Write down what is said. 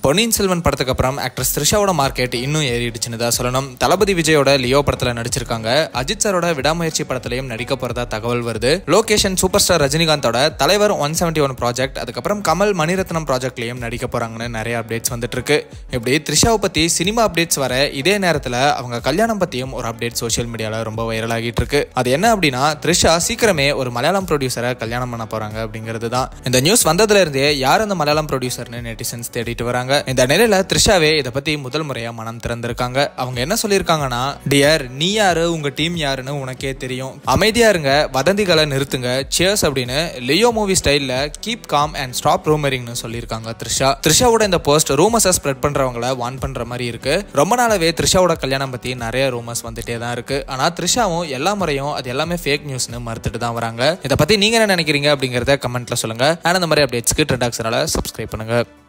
பொன்னியின் செல்வன் படத்துக்கு அப்புறம் actress த்ரிஷாவோட market இன்னும் ஏறிடுச்சுன்னு தான் சொல்லணும் தளபதி விஜயோட லியோ படத்துல நடிச்சிருக்காங்க அஜித் சாரோட விடாமுயற்சி படத்திலையும் நடிக்க போறதா தகவல் வருது லோகேஷன் சூப்பர் ஸ்டார் ரஜினிகாந்தோட தலைவர் ஒன் செவன்டி ஒன் ப்ராஜெக்ட் அதுக்கப்புறம் கமல் மணிரத்னம் ப்ராஜெக்ட்லயும் நடிக்க போறாங்கன்னு நிறைய அப்டேட்ஸ் வந்துட்டு இருக்கு இப்படி த்ரிஷாவை பத்தி சினிமா அப்டேட்ஸ் வர இதே நேரத்துல அவங்க கல்யாணம் பத்தியும் ஒரு அப்டேட் சோஷியல் மீடியால ரொம்ப வைரல் ஆகிட்டு இருக்கு அது என்ன அப்படின்னா த்ரிஷா சீக்கிரமே ஒரு மலையாளம் ப்ரொடியூசரை கல்யாணம் பண்ண போறாங்க அப்படிங்கிறது தான் இந்த நியூஸ் வந்ததுல இருந்தே யார் அந்த மலையாளம் ப்ரொடியூசர்னு நெட்டிசன்ஸ் தேடிட்டு வராங்க இந்த நிலையில த்ரிஷாவே இதை பத்தி முதல் முறையா மனம் திறந்திருக்காங்க அவங்க என்ன சொல்லியிருக்காங்கன்னா டியர் நீ யாரு உங்க டீம் யாருன்னு உனக்கே தெரியும் அமைதியா இருங்க வதந்திகளை நிறுத்துங்க சியர்ஸ் அப்படின்னு லியோ மூவி ஸ்டைல்ல கீப் காம் அண்ட் ஸ்டாப் ரூமரிங்னு சொல்லியிருக்காங்க த்ரிஷா த்ரிஷாவோட இந்த போஸ்ட் ரூமர்ஸை ஸ்ப்ரெட் பண்றவங்கள வான் பண்ற மாதிரி இருக்கு ரொம்ப நாளாவே த்ரிஷாவோட கல்யாணம் பத்தி நிறைய ரூமர்ஸ் வந்துட்டே தான் இருக்கு ஆனா த்ரிஷாவும் எல்லா முறையும் அது எல்லாமே ஃபேக் நியூஸ்னு மறுத்துட்டு தான் வராங்க இதை பத்தி நீங்க என்ன நினைக்கிறீங்க அப்படிங்கறத கமெண்ட்ல சொல்லுங்க அண்ட் அந்த மாதிரி அப்டேட்ஸ்க்கு ட்ரெண்ட் ஆக்சனால சப்ஸ்கிரைப் பண்ணுங்க